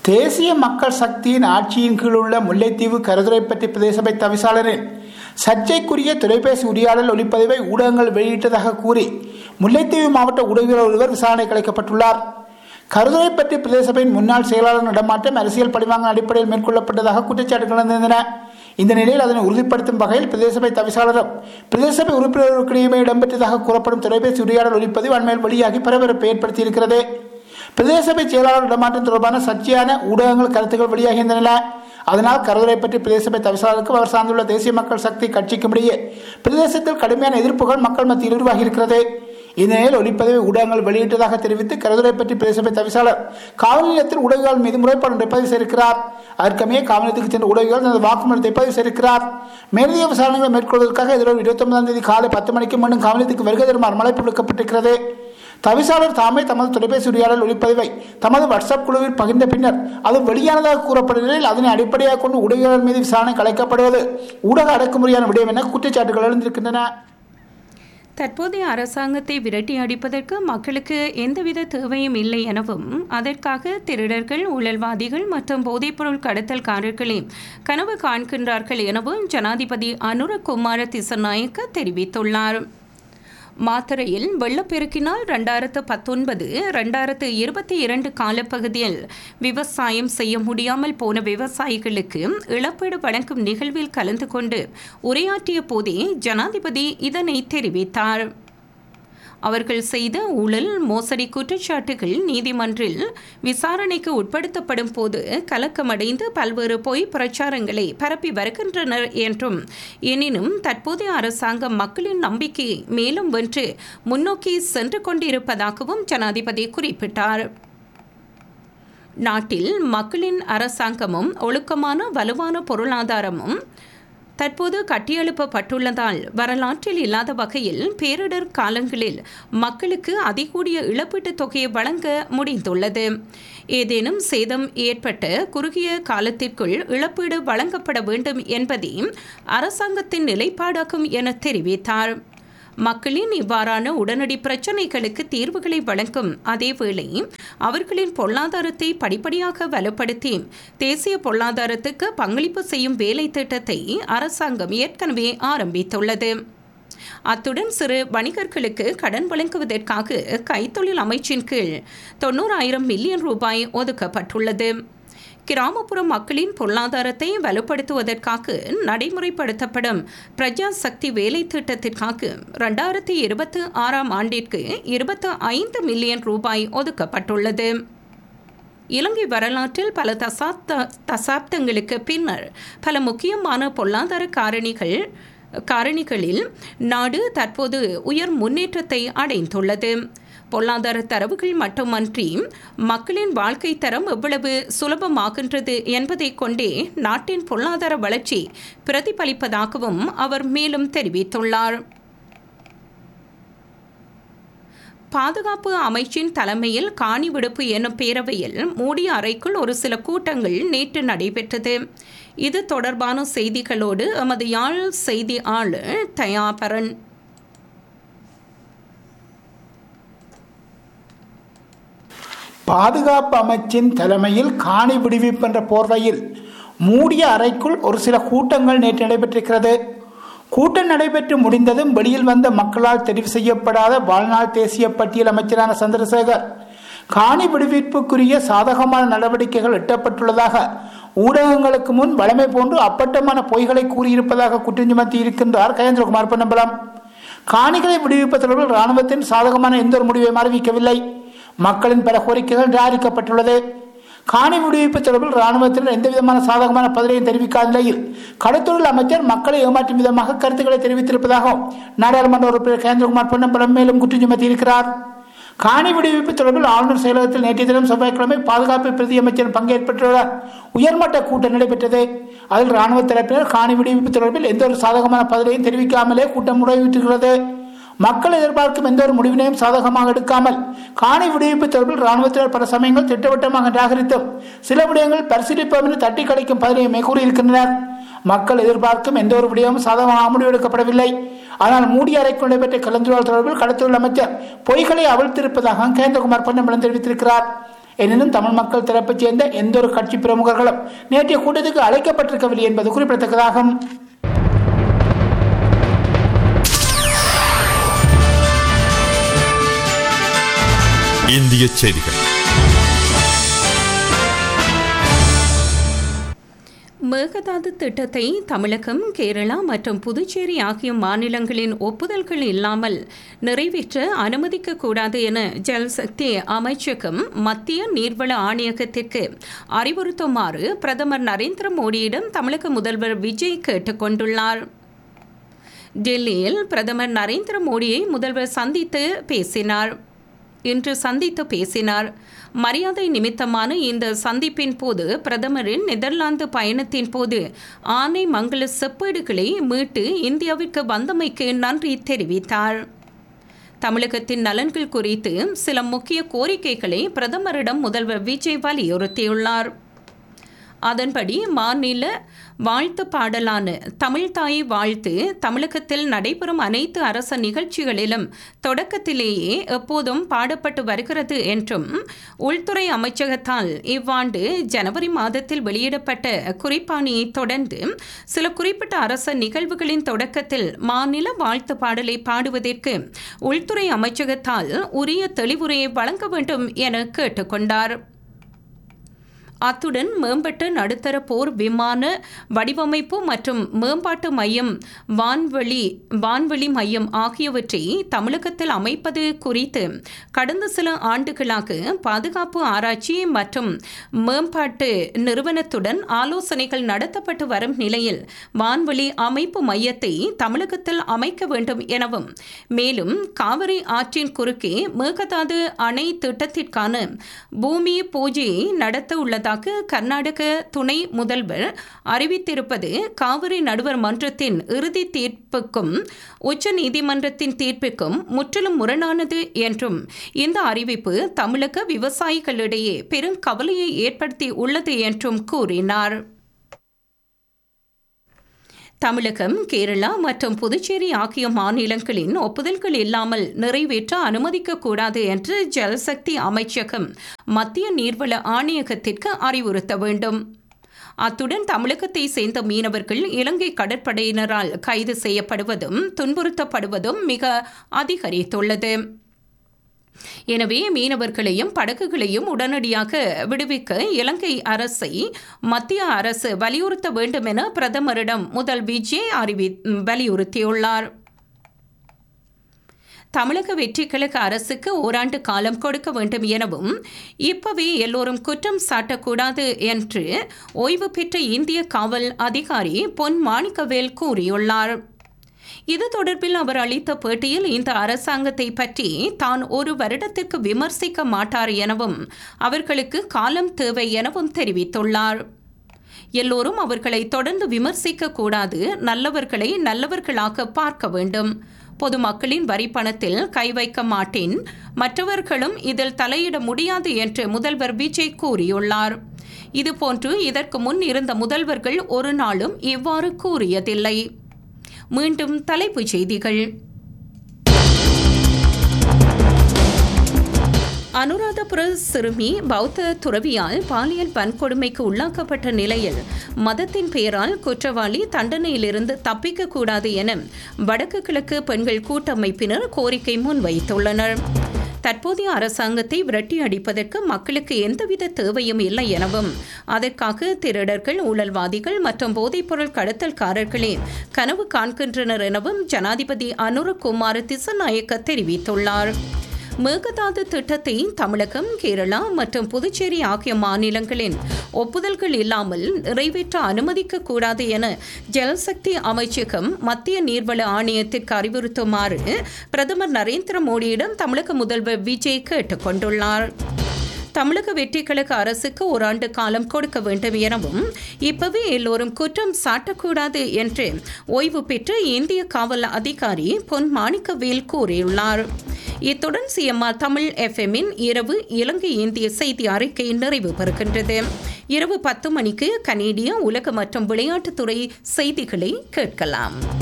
தேசிய மக்கள் சக்தியின் ஆட்சியின் கீழ் உள்ள முல்லைத்தீவு கருதுரைப்பட்டி பிரதேசபை தவிசாளரின் சர்ச்சைக்குரிய தொலைபேசி உரையாடல் ஒளிப்பதிவை ஊடகங்கள் வெளியிட்டதாக கூறி முல்லைத்தீவு மாவட்ட ஊடகவியலாளர் ஒருவர் விசாரணைக்கு அழைக்கப்பட்டுள்ளார் கருதுரைப்பட்டி பிரதேசபையின் முன்னாள் செயலாளர் இடமாற்றம் அரசியல் பழிவாங்க அடிப்படையில் மேற்கொள்ளப்பட்டதாக குற்றச்சாட்டுகள் இருந்தன இந்த நிலையில் அதனை உறுதிப்படுத்தும் வகையில் பிரதேசபை தவிசாளரும் பிரதேசபை உறுப்பினர்களுக்கிடையுமே இடம்பெற்றதாக கூறப்படும் தொலைபேசி உரையாடல் ஒளிப்பதிவு அண்மையில் வெளியாகி பரபரப்பை ஏற்படுத்தியிருக்கிறது பிரதேசபை செயலாளர் இடமாற்றம் தொடர்பான சர்ச்சையான ஊடகங்கள் கருத்துக்கள் வெளியாகின்றன அதனால் கருதுரை பற்றி பிரதேசபை தவிசாளருக்கும் அவர் சார்ந்துள்ள தேசிய மக்கள் சக்தி கட்சிக்கும் இடையே பிரதேசத்தில் கடுமையான எதிர்ப்புகள் மக்கள் மத்தியில் உருவாகி இருக்கிறது இந்நிலையில் ஒளிப்பதிவை ஊடகங்கள் வெளியிட்டதாக தெரிவித்து கருதுரை பற்றி பிரதேசபை தவிசாளர் காவல் நிலையத்தில் ஊடகங்கள் மீது முறைப்பாடு ஒன்றை பதிவு செய்திருக்கிறார் அதற்கமே காவல் நிலையத்துக்கு சென்ற ஊடகங்கள் தனது வாக்குமூலத்தை பதிவு செய்திருக்கிறார் மேலதிக விசாரணைகளை மேற்கொள்வதற்காக எதிர்வரும் இருபத்தி ஒன்பதாம் தேதி காலை பத்து மணிக்கு மீண்டும் காவல் நிலையத்துக்கு வருகை தருமாறு மழைப்பு விடுக்கப்பட்டிருக்கிறது தவிசாளர் தாமே தமது தொலைபேசி உரையாடல் ஒளிப்பதிவை தமது வாட்ஸ்அப் குழுவில் பகிர்ந்த பின்னர் அது வெளியானதாக கூறப்படும் நிலையில் அதனை அடிப்படையாக கொண்டு ஊடகங்கள் மீது விசாரணை கலைக்கப்படுவது ஊடக அடக்குமுறையான விடயம் என குற்றச்சாட்டுகள் எழுந்திருக்கின்றன தற்போதைய அரசாங்கத்தை விரட்டி அடிப்பதற்கு மக்களுக்கு எந்தவித தேவையும் இல்லை எனவும் அதற்காக திருடர்கள் ஊழல்வாதிகள் மற்றும் போதைப்பொருள் கடத்தல்காரர்களே கனவு காண்கின்றார்கள் எனவும் ஜனாதிபதி அனுரகுமார திசநாயக்க தெரிவித்துள்ளார் மாத்தறையில் வெள்ளப்பெருக்கினால் ரெண்டாயிரத்து பத்தொன்பது ரெண்டாயிரத்து இருபத்தி இரண்டு காலப்பகுதியில் விவசாயம் செய்ய முடியாமல் போன விவசாயிகளுக்கு இழப்பீடு வழங்கும் நிகழ்வில் கலந்து கொண்டு உரையாற்றிய போதே ஜனாதிபதி இதனை தெரிவித்தார் அவர்கள் செய்த ஊழல் மோசடி குற்றச்சாட்டுகள் நீதிமன்றில் விசாரணைக்கு உட்படுத்தப்படும் போது கலக்கமடைந்து பல்வேறு பொய் பிரச்சாரங்களை பரப்பி வருகின்றனர் என்றும் எனினும் தற்போதைய அரசாங்கம் மக்களின் நம்பிக்கை மேலும் வென்று முன்னோக்கி சென்று கொண்டிருப்பதாகவும் ஜனாதிபதி குறிப்பிட்டார் நாட்டில் மக்களின் அரசாங்கமும் ஒழுக்கமான வலுவான பொருளாதாரமும் தற்போது கட்டியெழுப்பப்பட்டுள்ளதால் வரலாற்றில் இல்லாத வகையில் பேரிடர் காலங்களில் மக்களுக்கு அதிகூடிய இழப்பீட்டுத் தொகையை வழங்க முடிந்துள்ளது ஏதேனும் சேதம் ஏற்பட்ட குறுகிய காலத்திற்குள் இழப்பீடு வழங்கப்பட வேண்டும் என்பதே அரசாங்கத்தின் நிலைப்பாடாகும் என தெரிவித்தார் மக்களின் இவ்வாறான உடனடி பிரச்சினைகளுக்கு தீர்வுகளை வழங்கும் அதேவேளை அவர்களின் பொருளாதாரத்தை படிப்படியாக வலுப்படுத்தி தேசிய பொருளாதாரத்துக்கு பங்களிப்பு செய்யும் வேலை திட்டத்தை அரசாங்கம் ஏற்கனவே ஆரம்பித்துள்ளது அத்துடன் சிறு வணிகர்களுக்கு கடன் வழங்குவதற்காக கைத்தொழில் அமைச்சின் கீழ் தொண்ணூறாயிரம் மில்லியன் ரூபாய் ஒதுக்கப்பட்டுள்ளது கிராமப்புற மக்களின் பொருளாதாரத்தை வலுப்படுத்துவதற்காக நடைமுறைப்படுத்தப்படும் பிரஜா சக்தி வேலை திட்டத்திற்காக ரெண்டாயிரத்தி இருபத்தி ஆறாம் ஆண்டிற்கு இருபத்தி ஐந்து மில்லியன் ரூபாய் ஒதுக்கப்பட்டுள்ளது இலங்கை வரலாற்றில் பல தசாப்த தசாப்தங்களுக்கு பின்னர் பல முக்கியமான பொருளாதார காரணிகள் காரணிகளில் நாடு தற்போது உயர் முன்னேற்றத்தை அடைந்துள்ளது பொருளாதார தரவுகள் மட்டுமன்றி மக்களின் வாழ்க்கை தரம் எவ்வளவு சுலபமாகின்றது என்பதை கொண்டே நாட்டின் பொருளாதார வளர்ச்சி பிரதிபலிப்பதாகவும் அவர் மேலும் தெரிவித்துள்ளார் பாதுகாப்பு அமைச்சின் தலைமையில் காணி விடுப்பு எனும் பேரவையில் மூடிய அறைக்குள் ஒரு சில கூட்டங்கள் நேற்று நடைபெற்றது இது தொடர்பான செய்திகளோடு எமது யாழ் செய்தி ஆளர் தயாபரன் பாதுகாப்பு அமைச்சின் தலைமையில் காணி விடுவிப்பு என்ற போர்வையில் மூடிய அறைக்குள் ஒரு சில கூட்டங்கள் நேற்று நடைபெற்றிருக்கிறது கூட்டம் நடைபெற்று முடிந்ததும் வெளியில் வந்த மக்களால் தெரிவு செய்யப்படாத வாழ்நாள் தேசிய பட்டியல் அமைச்சரான சந்திரசேகர் காணி விடுவிப்புக்குரிய சாதகமான நடவடிக்கைகள் எட்டப்பட்டுள்ளதாக ஊடகங்களுக்கு முன் வளமை போன்று அப்பட்டமான பொய்களை கூறியிருப்பதாக குற்றம் சுமத்தி இருக்கின்றார் கயேந்திரகுமார் பொன்னம்பலம் காணிகளை விடுவிப்பு தொடர்பில் ராணுவத்தின் சாதகமான எந்த ஒரு முடிவையும் அறிவிக்கவில்லை மக்களின் பல கோரிக்கைகள் நிராகரிக்கப்பட்டுள்ளது காணி விடுவிப்பு தொடர்பில் ராணுவத்தினர் எந்த விதமான சாதகமான பதிலையும் தெரிவிக்காத நிலையில் கடத்தொழில் அமைச்சர் மக்களை ஏமாற்றும் விதமாக கருத்துக்களை தெரிவித்திருப்பதாகவும் நாடாளுமன்ற உறுப்பினர் கேந்திரகுமார் பொன்னம்பலம் மேலும் குற்றம் சுமத்தியிருக்கிறார் காணி விடுவிப்பு தொடர்பில் ஆளுநர் செயலகத்தில் நேற்றைய தினம் செவ்வாய்க்கிழமை பாதுகாப்பு பிரதி அமைச்சர் பங்கேற்பட்டுள்ள உயர்மட்ட கூட்டம் நடைபெற்றது அதில் ராணுவ தரப்பினர் காணி விடுவிப்பு தொடர்பில் எந்த ஒரு சாதகமான பதிலையும் தெரிவிக்காமலே கூட்டம் முறைவிட்டிருக்கிறது மக்கள் எதிர்பார்க்கும் எந்த ஒரு முடிவினையும் சாதகமாக எடுக்காமல் காணி விடுவிப்பு தொடர்பில் ராணுவத்தினர் பல சமயங்கள் திட்டவட்டமாக நிராகரித்தும் சில விடயங்கள் பரிசீலிப்போம் என்று தட்டி கழிக்கும் பதிலையுமே கூறியிருக்கின்றனர் மக்கள் எதிர்பார்க்கும் எந்த ஒரு விடயமும் சாதகமாக முடிவெடுக்கப்படவில்லை ஆனால் மூடிய அறைக்கு நடைபெற்ற கலந்துரையாடல் தொடர்பில் கடத்தொழில் அமைச்சர் பொய்களை அவிழ்த்திருப்பதாக கேந்திரகுமார் பொன்னம்பலம் தெரிவித்திருக்கிறார் எனினும் தமிழ் மக்கள் தரப்பைச் சேர்ந்த எந்த ஒரு கட்சி பிரமுகர்களும் நேற்றைய கூட்டத்துக்கு அழைக்கப்பட்டிருக்கவில்லை என்பது குறிப்பிடத்தக்கதாகும் இந்திய செய்திகள் மேகதாது திட்டத்தை தமிழகம் கேரளா மற்றும் புதுச்சேரி ஆகிய மாநிலங்களின் ஒப்புதல்கள் இல்லாமல் நிறைவேற்ற அனுமதிக்கக்கூடாது என ஜல்சக்தி அமைச்சகம் மத்திய நீர்வள ஆணையகத்திற்கு அறிவுறுத்துமாறு பிரதமர் நரேந்திர மோடியிடம் தமிழக முதல்வர் விஜய் கேட்டுக்கொண்டுள்ளார் டெல்லியில் பிரதமர் நரேந்திர மோடியை முதல்வர் சந்தித்து பேசினார் இன்று சந்தித்து பேசினார் மரியாதை நிமித்தமான இந்த சந்திப்பின் போது பிரதமரின் நெதர்லாந்து பயணத்தின் போது ஆனை மங்கள செப்பேடுகளை மீட்டு இந்தியாவிற்கு வந்தமைக்கு நன்றி தெரிவித்தார் தமிழகத்தின் நலன்கள் குறித்து சில முக்கிய கோரிக்கைகளை பிரதமரிடம் முதல்வர் விஜய் வலியுறுத்தியுள்ளார் அதன்படி மாநில வாழ்த்து பாடலான தமிழ்தாய் வாழ்த்து தமிழகத்தில் நடைபெறும் அனைத்து அரச நிகழ்ச்சிகளிலும் தொடக்கத்திலேயே எப்போதும் பாடப்பட்டு வருகிறது என்றும் உள்துறை அமைச்சகத்தால் இவ்வாண்டு ஜனவரி மாதத்தில் வெளியிடப்பட்ட குறிப்பாணியை தொடர்ந்து சில குறிப்பிட்ட அரச நிகழ்வுகளின் தொடக்கத்தில் மாநில வாழ்த்து பாடலை பாடுவதற்கு உள்துறை அமைச்சகத்தால் உரிய தெளிவுரையை வழங்க வேண்டும் என கேட்டுக்கொண்டார் அத்துடன் மேம்பட்ட நடுத்தர போர் விமான வடிவமைப்பு மற்றும் மேம்பாட்டு மையம் வான்வெளி வான்வெளி மையம் ஆகியவற்றை தமிழகத்தில் அமைப்பது குறித்து கடந்த சில ஆண்டுகளாக பாதுகாப்பு ஆராய்ச்சி மற்றும் மேம்பாட்டு நிறுவனத்துடன் ஆலோசனைகள் நடத்தப்பட்டு வரும் நிலையில் வான்வெளி அமைப்பு மையத்தை தமிழகத்தில் அமைக்க வேண்டும் எனவும் மேலும் காவிரி ஆற்றின் குறுக்கே மேகதாது அணை திட்டத்திற்கான பூமி பூஜையை நடத்த உள்ளதாக உள்ளதாக கர்நாடக துணை முதல்வர் அறிவித்திருப்பது காவிரி நடுவர் மன்றத்தின் இறுதி தீர்ப்புக்கும் உச்ச நீதிமன்றத்தின் தீர்ப்புக்கும் முற்றிலும் முரணானது என்றும் இந்த அறிவிப்பு தமிழக விவசாயிகளிடையே பெரும் கவலையை ஏற்படுத்தி உள்ளது என்றும் கூறினார் தமிழகம் கேரளா மற்றும் புதுச்சேரி ஆகிய மாநிலங்களின் ஒப்புதல்கள் இல்லாமல் நிறைவேற்ற அனுமதிக்கக்கூடாது என்று ஜல்சக்தி அமைச்சகம் மத்திய நீர்வள ஆணையகத்திற்கு அறிவுறுத்த வேண்டும் அத்துடன் தமிழகத்தை சேர்ந்த மீனவர்கள் இலங்கை கடற்படையினரால் கைது செய்யப்படுவதும் துன்புறுத்தப்படுவதும் மிக அதிகரித்துள்ளது எனவே மீனவர்களையும் படகுகளையும் உடனடியாக விடுவிக்க இலங்கை அரசை மத்திய அரசு வலியுறுத்த வேண்டும் என பிரதமரிடம் முதல் விஜய் அறிவி வலியுறுத்தியுள்ளார் தமிழக வெற்றிக்கழக அரசுக்கு ஓராண்டு காலம் கொடுக்க வேண்டும் எனவும் இப்பவே எல்லோரும் குற்றம் சாட்டக்கூடாது என்று ஓய்வு பெற்ற இந்திய காவல் அதிகாரி பொன் மாணிக்கவேல் கூறியுள்ளார் இது தொடர்பில் அவர் அளித்த பேட்டியில் இந்த அரசாங்கத்தை பற்றி தான் ஒரு வருடத்திற்கு விமர்சிக்க மாட்டார் எனவும் அவர்களுக்கு காலம் தேவை எனவும் தெரிவித்துள்ளார் எல்லோரும் அவர்களை தொடர்ந்து விமர்சிக்க கூடாது நல்லவர்களை நல்லவர்களாக பார்க்க வேண்டும் பொதுமக்களின் வரி பணத்தில் கை வைக்க மாட்டேன் மற்றவர்களும் இதில் தலையிட முடியாது என்று முதல்வர் விஜய் கூறியுள்ளார் இதுபோன்று இதற்கு முன் இருந்த முதல்வர்கள் ஒரு நாளும் இவ்வாறு கூறியதில்லை மீண்டும் தலைப்புச் செய்திகள் அனுராதபுர சிறுமி பௌத்த துறவியால் பாலியல் வன்கொடுமைக்கு உள்ளாக்கப்பட்ட நிலையில் மதத்தின் பெயரால் குற்றவாளி தண்டனையிலிருந்து தப்பிக்கக்கூடாது என வடக்கு கிழக்கு பெண்கள் கூட்டமைப்பினர் கோரிக்கை முன்வைத்துள்ளனர் தற்போதைய அரசாங்கத்தை விரட்டி அடிப்பதற்கு மக்களுக்கு எந்தவித தேவையும் இல்லை எனவும் அதற்காக திருடர்கள் ஊழல்வாதிகள் மற்றும் போதைப்பொருள் கடத்தல்காரர்களே கனவு காண்கின்றனர் எனவும் ஜனாதிபதி அனுரகுமார் திசநாயக்க தெரிவித்துள்ளார் மேகதாது திட்டத்தை தமிழகம் கேரளா மற்றும் புதுச்சேரி ஆகிய மாநிலங்களின் ஒப்புதல்கள் இல்லாமல் நிறைவேற்ற அனுமதிக்க கூடாது என ஜலசக்தி அமைச்சகம் மத்திய நீர்வள ஆணையத்திற்கு அறிவுறுத்துமாறு பிரதமர் நரேந்திர மோடியிடம் தமிழக முதல்வர் விஜய் கேட்டுக் கொண்டுள்ளார் தமிழக வெற்றிக்கழக அரசுக்கு ஓராண்டு காலம் கொடுக்க வேண்டும் எனவும் இப்பவே எல்லோரும் குற்றம் சாட்டக்கூடாது என்று ஓய்வு பெற்ற இந்திய காவல் அதிகாரி பொன் மாணிக்கவேல் கூறியுள்ளார் இத்துடன் சிஎம்ஆர் தமிழ் எஃப்எம்மின் இரவு இலங்கை இந்திய செய்தி அறிக்கை நிறைவு பெறுகின்றது இரவு பத்து மணிக்கு கனேடிய உலக மற்றும் விளையாட்டுத்துறை செய்திகளை கேட்கலாம்